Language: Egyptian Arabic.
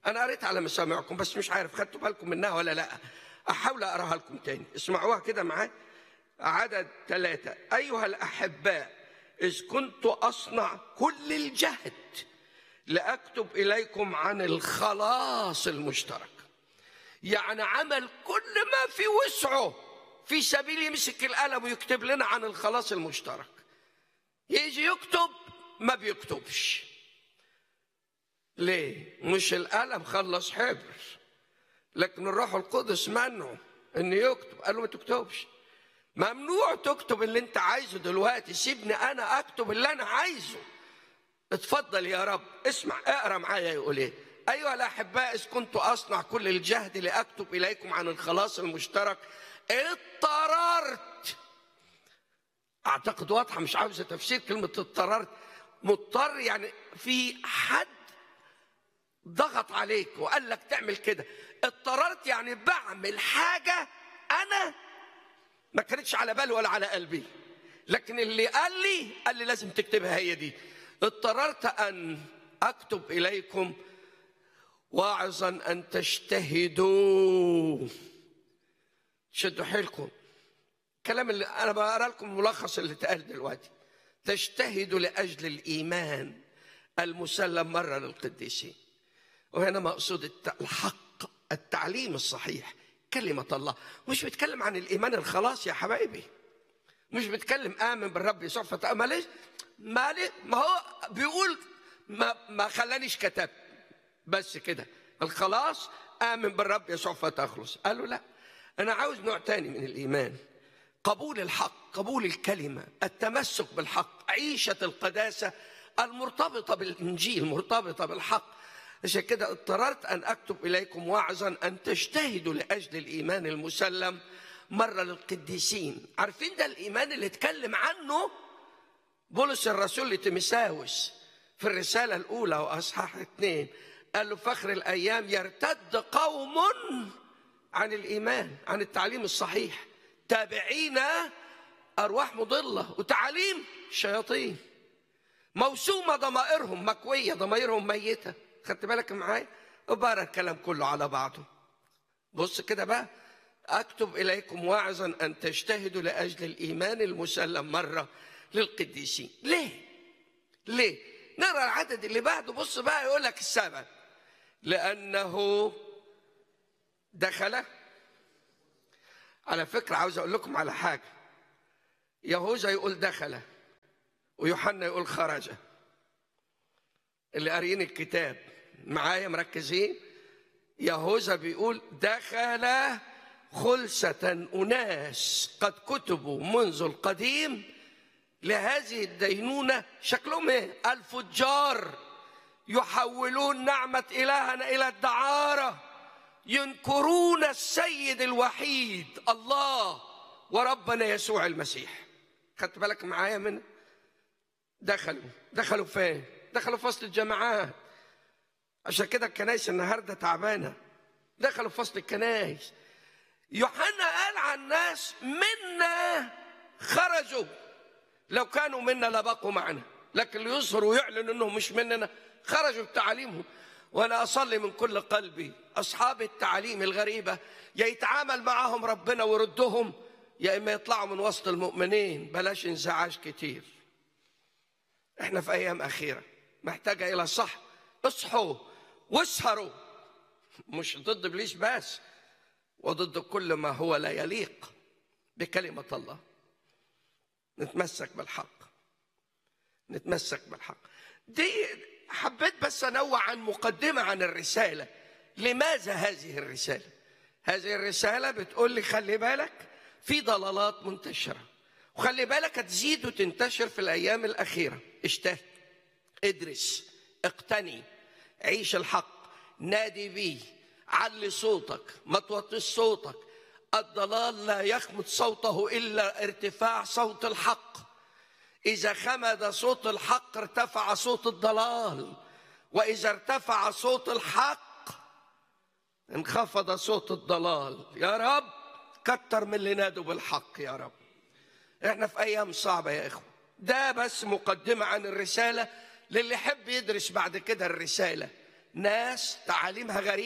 انا قريت على مسامعكم بس مش عارف خدتوا بالكم منها ولا لا احاول اقراها لكم تاني اسمعوها كده معايا عدد ثلاثة أيها الأحباء إذ كنت أصنع كل الجهد لأكتب إليكم عن الخلاص المشترك يعني عمل كل ما في وسعه في سبيل يمسك القلم ويكتب لنا عن الخلاص المشترك يجي يكتب ما بيكتبش ليه مش القلم خلص حبر لكن الروح القدس منعه ان يكتب قال له ما تكتبش ممنوع تكتب اللي انت عايزه دلوقتي سيبني انا اكتب اللي انا عايزه اتفضل يا رب اسمع اقرا معايا يقول ايه ايها الاحباء اذ كنت اصنع كل الجهد لاكتب اليكم عن الخلاص المشترك اضطررت اعتقد واضحه مش عاوزه تفسير كلمه اضطررت مضطر يعني في حد ضغط عليك وقال لك تعمل كده اضطررت يعني بعمل حاجه انا ما كانتش على بالي ولا على قلبي لكن اللي قال لي قال لي لازم تكتبها هي دي اضطررت ان اكتب اليكم واعظا ان تجتهدوا شدوا حيلكم الكلام اللي انا بقرا لكم الملخص اللي اتقال دلوقتي تجتهدوا لاجل الايمان المسلم مره للقديسين وهنا مقصود الحق التعليم الصحيح كلمة الله مش بيتكلم عن الإيمان الخلاص يا حبايبي مش بيتكلم آمن بالرب يسوع فتأمل ليش مالي ما هو بيقول ما, ما خلانيش كتبت بس كده الخلاص آمن بالرب يسوع فتخلص قالوا لا أنا عاوز نوع تاني من الإيمان قبول الحق قبول الكلمة التمسك بالحق عيشة القداسة المرتبطة بالإنجيل مرتبطة بالحق عشان كده اضطررت ان اكتب اليكم وعظا ان تجتهدوا لاجل الايمان المسلم مره للقديسين عارفين ده الايمان اللي اتكلم عنه بولس الرسول لتيمساوس في الرساله الاولى واصحاح اثنين قال له فخر الايام يرتد قوم عن الايمان عن التعليم الصحيح تابعين ارواح مضله وتعاليم شياطين موسومه ضمائرهم مكويه ضمائرهم ميته خدت بالك معايا وبقرا الكلام كله على بعضه بص كده بقى اكتب اليكم واعظا ان تجتهدوا لاجل الايمان المسلم مره للقديسين ليه ليه نقرا العدد اللي بعده بص بقى يقول لك السبب لانه دخل على فكره عاوز اقول لكم على حاجه يهوذا يقول دخل ويوحنا يقول خرج اللي قاريين الكتاب معايا مركزين يهوذا بيقول دخل خلسة أناس قد كتبوا منذ القديم لهذه الدينونة شكلهم ايه؟ الفجار يحولون نعمة إلهنا إلى الدعارة ينكرون السيد الوحيد الله وربنا يسوع المسيح خدت بالك معايا من دخلوا دخلوا فين دخلوا فصل الجامعات عشان كده الكنايس النهارده تعبانه دخلوا فصل الكنايس يوحنا قال عن ناس منا خرجوا لو كانوا منا لبقوا معنا لكن ليظهروا ويعلنوا انهم مش مننا خرجوا بتعاليمهم وانا اصلي من كل قلبي اصحاب التعاليم الغريبه يا يتعامل معاهم ربنا ويردهم يا اما يطلعوا من وسط المؤمنين بلاش انزعاج كتير احنا في ايام اخيره محتاجه الى صح اصحوا واسهروا مش ضد ابليس بس وضد كل ما هو لا يليق بكلمه الله نتمسك بالحق نتمسك بالحق دي حبيت بس انوع عن مقدمه عن الرساله لماذا هذه الرساله هذه الرساله بتقول لي خلي بالك في ضلالات منتشره وخلي بالك هتزيد وتنتشر في الايام الاخيره اجتهد ادرس اقتني عيش الحق نادي بيه علي صوتك ما توطيش صوتك الضلال لا يخمد صوته الا ارتفاع صوت الحق اذا خمد صوت الحق ارتفع صوت الضلال واذا ارتفع صوت الحق انخفض صوت الضلال يا رب كتر من اللي نادوا بالحق يا رب احنا في ايام صعبه يا اخوه ده بس مقدمه عن الرساله للي يحب يدرس بعد كده الرساله ناس تعاليمها غريبة